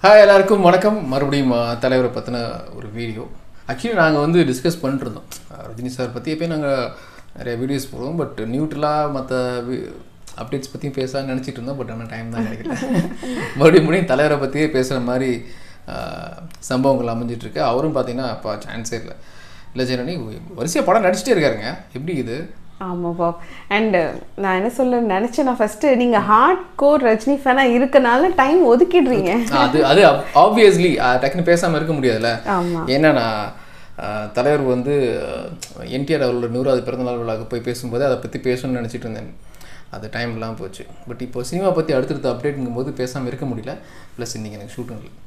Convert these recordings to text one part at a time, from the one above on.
Hi எல்லாருக்கும் வணக்கம் மறுபடியும் அஹ், தலைவரை பற்றின ஒரு வீடியோ ஆக்சுவலி நாங்கள் வந்து டிஸ்கஸ் பண்ணிட்டு இருந்தோம் அஹ், ரஜினி சார் பற்றி எப்பயும் நாங்கள் நிறைய வீடியோஸ் போடுவோம் பட் நியூட்ரலாக மற்ற அப்டேட்ஸ் பற்றியும் பேசலாம்னு நினச்சிட்டு இருந்தோம் பட் ஆனால் டைம் தான் கிடைக்கல மறுபடியும் மறுபடியும் தலைவரை பற்றியே பேசுகிற மாதிரி அஹ், சம்பவங்கள் அமைஞ்சிட்டு இருக்கு அவரும் பார்த்தீங்கன்னா அப்பா சான்ஸே இல்லை இல்லை ஜெனனி வரிசையாக படம் நடிச்சிட்டே இருக்காருங்க எப்படி இது ஆமாம் பாப் அண்ட் நான் என்ன சொல்ல நினச்சேன் நான் ஃபஸ்ட்டு நீங்கள் ஹார்ட் கோர் ரஜினி ஃபேனாக இருக்கனால டைம் ஒதுக்கிடுறீங்க அது அது ஆப்வியஸ்லி டக்குன்னு பேசாமல் இருக்க முடியாதுல்ல ஆமா. ஏன்னா நான் அஹ், தலைவர் வந்து என்டிஆர் அவரோட நூறாவது பிறந்தநாள் விழாக்கு போய் பேசும்போது அதை பற்றி பேசணும்னு நினச்சிட்டு இருந்தேன் அது டைம் இல்லாமல் போச்சு பட் இப்போ சினிமா பற்றி அடுத்தடுத்த அப்டேட்டுங்கும் போது பேசாமல் இருக்க முடியல ப்ளஸ் இன்றைக்கி எனக்கு ஷூட்டும் இல்லை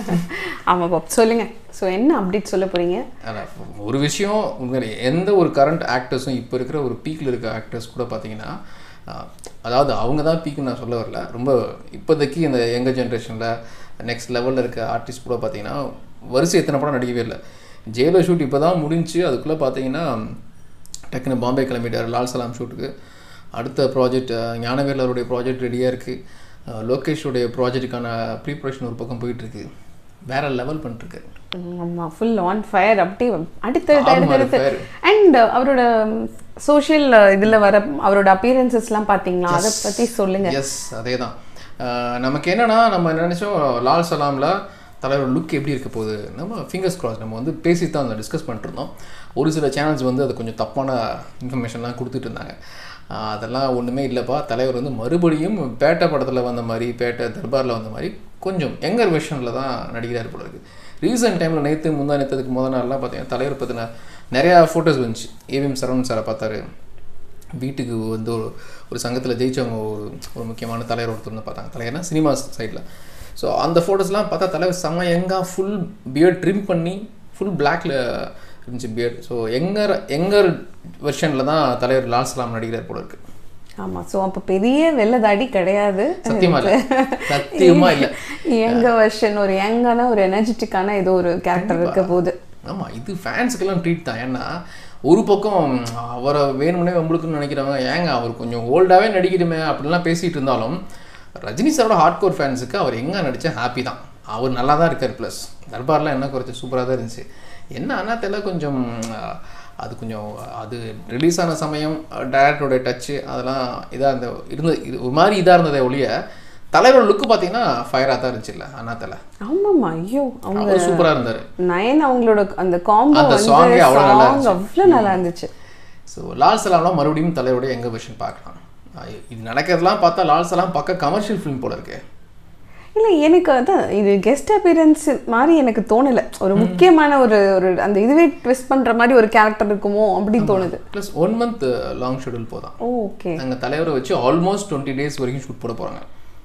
ஆமாம் பாப் சொல்லுங்கள் ஸோ என்ன அப்டேட் சொல்ல போகிறீங்க அதான் ஒரு விஷயம் உண்மையிலே எந்த ஒரு கரண்ட் ஆக்டர்ஸும் இப்போ இருக்கிற ஒரு பீக்கில் இருக்க ஆக்டர்ஸ் கூட பார்த்தீங்கன்னா ஆஹ், அதாவது அவங்க தான் பீக்குன்னு நான் சொல்ல வரல ரொம்ப இப்போதைக்கு இந்த யங்கர் ஜென்ரேஷனில் நெக்ஸ்ட் லெவலில் இருக்க ஆர்டிஸ்ட் கூட பார்த்தீங்கன்னா வரிசை எத்தனை படம் நடிக்கவே இல்லை ஜெயிலர் ஷூட் இப்போ தான் முடிஞ்சு அதுக்குள்ளே பார்த்தீங்கன்னா டக்குன்னு பாம்பே கிளம்பிட்டார் லால் சலாம் ஷூட்டுக்கு அடுத்த ப்ராஜெக்ட் ஞானவேலருடைய ப்ராஜெக்ட் ரெடியாக இருக்குது லோகேஷோடைய ப்ராஜெக்ட்டுக்கான ப்ரீப்ரேஷன் ஒரு பக்கம் போயிட்டுருக்கு வேற லெவல் பண்ணிட்டுருக்கு ஆமாம் ஃபுல் ஆன் ஃபயர் அப்படியே அடுத்தடுத்து ஆமா, அடுத்தடுத்து fire. அண்ட் அவரோட சோஷியல் இதில் வர அவரோட அப்பியரன்சஸ்லாம் பார்த்தீங்களா அதை பற்றி சொல்லுங்கள் எஸ் அதே தான் நமக்கு என்னன்னா நம்ம நினைச்சோம் லால் சலாமில் தலைவர் லுக் எப்படி இருக்க போகுது நம்ம ஃபிங்கர்ஸ் கிராஸ் நம்ம வந்து பேசி தான் அதை டிஸ்கஸ் பண்ணிட்டு இருந்தோம் ஒரு சில சேனல்ஸ் வந்து அது கொஞ்சம் தப்பான இன்ஃபர்மேஷன்லாம் கொடுத்துட்டு இருந்தாங்க ஆஹ் அதெல்லாம் ஒன்றுமே இல்லைப்பா தலைவர் வந்து மறுபடியும் பேட்டை படத்தில் வந்த மாதிரி பேட்டை தர்பாரில் வந்த மாதிரி கொஞ்சம் யங்கர் வெர்ஷனில் தான் நடிக்கிறார் போல இருக்கு ரீசெண்ட் டைமில் நேற்று முந்தா நேற்றதுக்கு முத நாள்லாம் பார்த்தீங்கன்னா தலைவர் பற்றின நிறையா ஃபோட்டோஸ் வந்துச்சு ஏவிஎம் சரவணன் சாரை பார்த்தாரு வீட்டுக்கு வந்து ஒரு ஒரு சங்கத்தில் ஜெயிச்சவங்க ஒரு ஒரு முக்கியமான தலைவர் ஒருத்தர் வந்து பார்த்தாங்க தலைவர்னா சினிமா சைடில் ஸோ அந்த ஃபோட்டோஸ்லாம் பார்த்தா தலைவர் செம்ம எங்கா ஃபுல் பியர்ட் ட்ரிம் பண்ணி ஃபுல் பிளாக்ல இருந்துச்சு பியர்ட் ஸோ எங்கர் எங்கர் வெர்ஷனில் தான் தலைவர் லால் சலாம் நடிக்கிறார் போல இருக்கு ஆமாம் ஸோ அப்போ பெரிய வெள்ளதாடி கிடையாது சத்தியமா இல்லை சத்தியமா இல்லை யங்க வெர்ஷன் ஒரு யங்கான ஒரு எனர்ஜெட்டிக்கான ஏதோ ஒரு கேரக்டர் இருக்க போகுது ஆமாம் இது ஃபேன்ஸுக்கெல்லாம் ட்ரீட் தான் ஏன்னா ஒரு பக்கம் அவரை வேணும்னே வம்பளுக்குன்னு நினைக்கிறவங்க ஏங்க அவர் கொஞ்சம் ஓல்டாகவே நடிக்கணுமே அப்படிலாம் பேசிகிட்டு இருந்தாலும் ரஜினி சாரோட ஹார்ட் கோர் ஃபேன்ஸுக்கு அவர் எங்கே நடித்தா ஹாப்பி தான் அவர் நல்லா தான் இருக்கார் ப்ளஸ் தர்பார்லாம் என்ன குறைச்சி சூப்பராக தான் இருந்துச்சு என்ன ஆனால் தெரியல கொஞ்சம் அஹ், அது கொஞ்சம் அது ரிலீஸ் ஆன சமயம் டேரக்டரோட டச்சு அதெல்லாம் இதாக இருந்த இருந்த இது ஒரு மாதிரி இதாக இருந்ததே ஒழிய தலைவரோட லுக்கு பார்த்தீங்கன்னா ஃபயராக தான் இருந்துச்சு இல்லை அண்ணாத்தலை ஆமாம்மா ஐயோ அவங்க அவர் சூப்பராக இருந்தார் நயன் அவங்களோட அந்த காம்போ அந்த வந்து song ஏ அவ்வளவு நல்லா சாங் அவ்வளோ நல்லா இருந்துச்சு ஸோ லால் சலாம்லாம் மறுபடியும் தலைவருடைய எங்க வெர்ஷன் பார்க்கலாம் அஹ் இது நடக்கிறதெல்லாம் பார்த்தா லால் சலாம் பக்க கமர்ஷியல் ஃபிலிம் போல இருக்கு இல்லை எனக்கு அதான் இது கெஸ்ட் அப்பியரன்ஸ் மாதிரி எனக்கு தோணலை ஒரு முக்கியமான ஒரு ஒரு அந்த இதுவே ட்விஸ்ட் பண்ணுற மாதிரி ஒரு கேரக்டர் இருக்குமோ அப்படின்னு தோணுது plus one month long schedule போதான் ஓகே நாங்கள் தலைவரை வச்சு ஆல்மோஸ்ட் டுவெண்ட்டி டேஸ் வரைக்கும் ஷூட் போட போகிறாங்க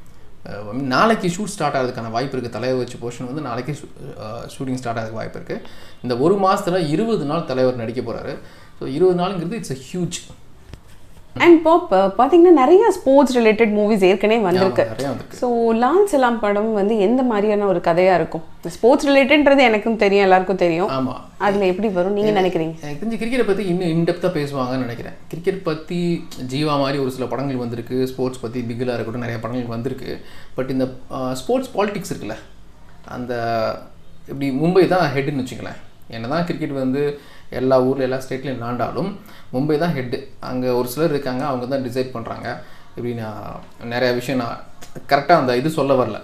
நாளைக்கு ஷூட் ஸ்டார்ட் ஆகிறதுக்கான வாய்ப்பு இருக்குது தலைவர் வச்சு போர்ஷன் வந்து நாளைக்கு ஷூட்டிங் ஸ்டார்ட் ஆகிறதுக்கு வாய்ப்பு இருக்குது இந்த ஒரு மாசத்துல இருபது நாள் தலைவர் நடிக்க போகிறாரு ஸோ இருபது நாளுங்கிறது it's a huge and pop பார்த்தீங்கன்னா நிறைய ஸ்போர்ட்ஸ் ரிலேட்டட் மூவிஸ் ஏற்கனவே வந்திருக்கு நிறையா வந்திருக்கு ஸோ லான் சலாம் படம் வந்து எந்த மாதிரியான ஒரு கதையாக இருக்கும் ஸ்போர்ட்ஸ் ரிலேட்டட்ன்றது எனக்கும் தெரியும் எல்லாருக்கும் தெரியும் ஆமாம் அதில் எப்படி வரும் நீங்கள் நினைக்கிறீங்க எனக்கு தெரிஞ்சு கிரிக்கெட்டை பற்றி இன்னும் இன்டெப்த்தாக பேசுவாங்கன்னு நினைக்கிறேன் கிரிக்கெட் பற்றி ஜீவா மாதிரி ஒரு சில படங்கள் வந்திருக்கு ஸ்போர்ட்ஸ் பற்றி பிகிலாக இருக்கட்டும் நிறைய படங்கள் வந்திருக்கு பட் இந்த ஸ்போர்ட்ஸ் பாலிடிக்ஸ் இருக்குல்ல அந்த இப்படி மும்பை தான் ஹெட்டுன்னு வச்சுங்களேன் என்ன தான் கிரிக்கெட் வந்து எல்லா ஊரில் எல்லா ஸ்டேட்லையும் விளாண்டாலும் மும்பை தான் ஹெட்டு அங்கே ஒரு சிலர் இருக்காங்க அவங்க தான் டிசைட் பண்ணுறாங்க இப்படி நான் நிறைய விஷயம் நான் கரெக்டாக அந்த இது சொல்ல வரல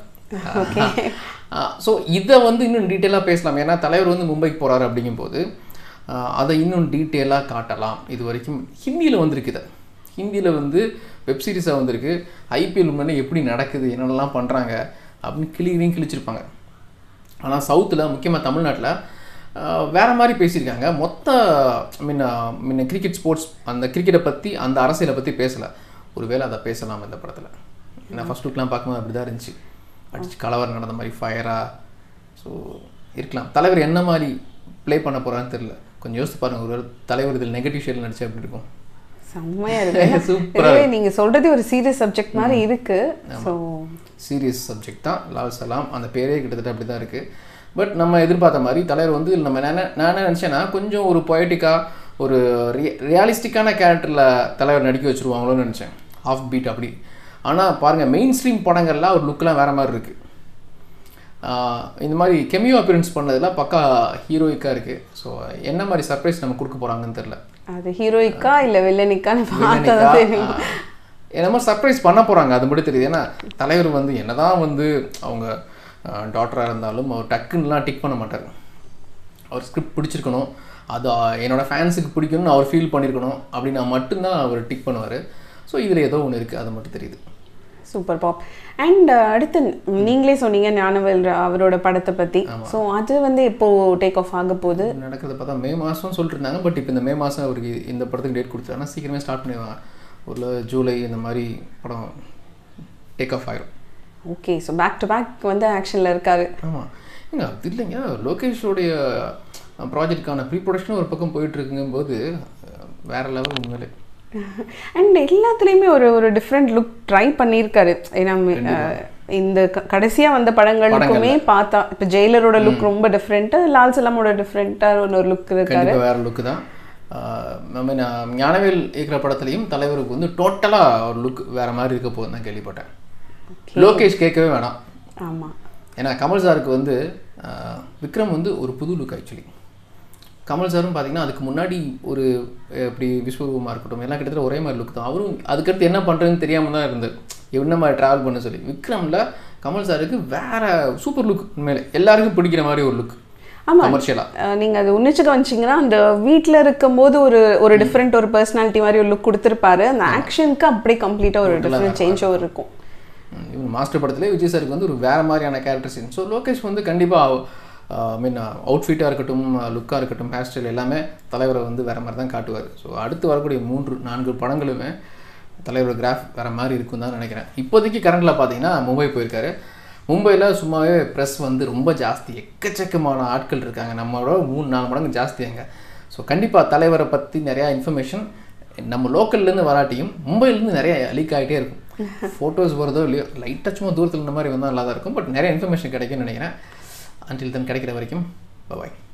ஸோ இதை வந்து இன்னும் டீட்டெயிலாக பேசலாம் ஏன்னா தலைவர் வந்து மும்பைக்கு போகிறாரு அப்படிங்கும்போது ஆஹ் அதை இன்னும் டீட்டெயிலாக காட்டலாம் இது வரைக்கும் ஹிந்தியில் வந்திருக்கு இது ஹிந்தியில் வந்து வெப் சீரிஸாக வந்திருக்கு ஐபிஎல் முன்னே எப்படி நடக்குது என்னென்னலாம் பண்ணுறாங்க அப்படின்னு கிளிகளையும் கிழிச்சிருப்பாங்க ஆனால் சவுத்தில் முக்கியமாக தமிழ்நாட்டில் வேறு மாதிரி பேசியிருக்காங்க மொத்த முன்ன முன்ன கிரிக்கெட் ஸ்போர்ட்ஸ் அந்த கிரிக்கெட்டை பற்றி அந்த அரசியலை பற்றி பேசலை ஒருவேளை அதை பேசலாம் இந்த படத்தில் ஏன்னா ஃபஸ்ட் லுக்லாம் பார்க்கும்போது அப்படி தான் இருந்துச்சு அடிச்சு கலவரம் நடந்த மாதிரி ஃபயராக ஸோ இருக்கலாம் தலைவர் என்ன மாதிரி ப்ளே பண்ண போகிறான்னு தெரியல கொஞ்சம் யோசித்து பாருங்க ஒரு தலைவர் இதில் நெகட்டிவ் ஷேடில் நடிச்சா எப்படி இருக்கும் செம்மையா இருக்கு சூப்பரா இதுவே நீங்க சொல்றதே ஒரு சீரியஸ் சப்ஜெக்ட் மாதிரி இருக்கு ஸோ சீரியஸ் சப்ஜெக்ட் தான் லால் சலாம் அந்த பேரே கிட்டத்தட்ட அப்படி தான் இருக்குது பட் நம்ம எதிர்பார்த்த மாதிரி தலைவர் வந்து நம்ம நான் என்ன- நான் என்ன நினச்சேன்னா கொஞ்சம் ஒரு பொயட்டிக்காக ஒரு ரி ரியாலிஸ்டிக்கான கேரக்டரில் தலைவர் நடிக்க வச்சுருவாங்களோன்னு நினச்சேன் ஆஃப் பீட் அப்படி ஆனால் பாருங்கள் மெயின் ஸ்ட்ரீம் படங்கள்லாம் ஒரு லுக்கெலாம் வேறு மாதிரி இருக்குது ஆஹ் இந்த மாதிரி கெமியோ அப்பியரன்ஸ் பண்ணதெல்லாம் பக்கா ஹீரோயிக்காக இருக்குது ஸோ என்ன மாதிரி சர்ப்ரைஸ் நம்ம கொடுக்க போகிறாங்கன்னு தெரில அது ஹீரோயிக்கா இல்ல வில்லனிக்கான்னு பார்த்தா தான் தெரியும் என்னமோ சர்ப்ரைஸ் பண்ண போகிறாங்க அது மட்டும் தெரியுது ஏன்னா தலைவர் வந்து என்னதான் வந்து அவங்க டாக்டராக இருந்தாலும் அவர் டக்குன்னுலாம் டிக் பண்ண மாட்டார் அவர் ஸ்கிரிப்ட் பிடிச்சிருக்கணும் அது ஆ, என்னோட ஃபேன்ஸுக்கு பிடிக்கும்னு அவர் ஃபீல் பண்ணியிருக்கணும் அப்படின்னா மட்டும்தான் அவர் டிக் பண்ணுவார் ஸோ இதில் ஏதோ ஒன்று இருக்குது அது மட்டும் தெரியுது சூப்பர் பாப் அண்ட் அடுத்து நீங்களே சொன்னீங்க ஞானவேல் ரா- அவரோட படத்தை பத்தி ஸோ அது வந்து எப்போ டேக் ஆஃப் ஆக போகுது நடக்கிறத பார்த்தா மே மாதம் சொல்லிட்டு இருந்தாங்க பட் இப்போ இந்த மே மாதம் அவருக்கு இந்த படத்துக்கு டேட் கொடுத்தாங்கன்னா சீக்கிரமே ஸ்டார்ட் பண்ணிடுவாங்க ஒரு ஜூலை இந்த மாதிரி படம் டேக் ஆஃப் ஆயிரும் okay so back to back வந்து ஆக்ஷன்ல இருக்காரு ஆமாம் ஏங்க அது இல்லைங்க லோகேஷோடைய ப்ராஜெக்டுக்கான ப்ரீ ப்ரொடக்ஷன் ஒரு பக்கம் போயிட்டு இருக்குங்கும்போது அஹ், வேற லெவல் உண்மையிலே அண்ட் எல்லாத்துலேயுமே ஒரு ஒரு டிஃப்ரெண்ட் லுக் ட்ரை பண்ணியிருக்காரு ஏன்னா அஹ், இந்த க- கடைசியா வந்த படங்களுக்குமே பார்த்தா இப்போ ஜெயிலரோட லுக் ரொம்ப டிஃப்ரெண்ட்டு லால் சலாமோட டிஃப்ரெண்ட்டாக ஒரு லுக் இருக்காரு கண்டிப்பாக வேற லுக்கு தான் ஐ மீன் ஞானவேல் இருக்கிற படத்துலையும் தலைவருக்கு வந்து டோட்டலாக ஒரு லுக் வேற மாதிரி இருக்க போகுதுன்னு தான் கேள்விப்பட்டேன் லோகேஷ் கேட்கவே வேணாம் ஆமா ஏன்னா கமல் சாருக்கு வந்து ஆஹ், விக்ரம் வந்து ஒரு புது லுக் ஆக்சுவலி கமல் சாரும் பார்த்தீங்கன்னா அதுக்கு முன்னாடி ஒரு அஹ், இப்படி விஸ்வரூபமாக இருக்கட்டும் எல்லாம் கிட்டத்தட்ட ஒரே மாதிரி லுக் தான் அவரும் அதுக்கடுத்து என்ன பண்ணுறதுன்னு தெரியாமல் தான் இருந்தார் என்ன மாதிரி ட்ராவல் பண்ண சொல்லி விக்ரமில் கமல் சாருக்கு வேற சூப்பர் லுக் உண்மையிலே எல்லாருக்கும் பிடிக்கிற மாதிரி ஒரு லுக் ஆமா. கமர்ஷியலாக அஹ் நீங்க அது உன்னிச்சு கவனிச்சிங்கன்னா அந்த வீட்ல இருக்கும்போது ஒரு ஒரு டிஃப்ரெண்ட் ஒரு பர்சனாலிட்டி மாதிரி ஒரு லுக் கொடுத்துருப்பாரு அந்த ஆக்ஷனுக்கு அப்படியே கம்ப்ளீட்டா ஒரு டிஃப்ரெண்ட் சேஞ்ச் ஓவர் இருக்கும் இவன் மாஸ்டர் படத்துல விஜய் சாருக்கு வந்து ஒரு வேற மாதிரியான கேரக்டர் சீன் ஸோ லோகேஷ் வந்து கண்டிப்பாக ஐ மீன் அவுட்ஃபிட்டாக இருக்கட்டும் லுக்காக இருக்கட்டும் ஹேர் ஸ்டைல் எல்லாமே தலைவரை வந்து வேற மாதிரி தான் காட்டுவார் ஸோ அடுத்து வரக்கூடிய மூன்று நான்கு படங்களுமே தலைவரோட கிராஃப் வேற மாதிரி இருக்கும் தான் நினைக்கிறேன் இப்போதைக்கு கரண்டில் பார்த்தீங்கன்னா மும்பை போயிருக்காரு மும்பையில் சும்மாவே ப்ரெஸ் வந்து ரொம்ப ஜாஸ்தி எக்கச்சக்கமான ஆட்கள் இருக்காங்க நம்மளோட மூணு நாலு மடங்கு ஜாஸ்தி அங்கே ஸோ கண்டிப்பாக தலைவரை பற்றி நிறையா இன்ஃபர்மேஷன் நம்ம லோக்கல்லேருந்து வராட்டியும் மும்பையிலேருந்து நிறைய லீக் ஆகிட்டே இருக்கும் ஃபோட்டோஸ் வருதோ இல்லையோ லைட்டாக சும்மா தூரத்தில் இந்த மாதிரி வந்தால் நல்லா தான் இருக்கும் பட் நிறைய இன்ஃபர்மேஷன் கிடைக்கும்னு நினைக்கிறேன் அன்டில் தன் கிடைக்கிற வரைக்கும் பாய்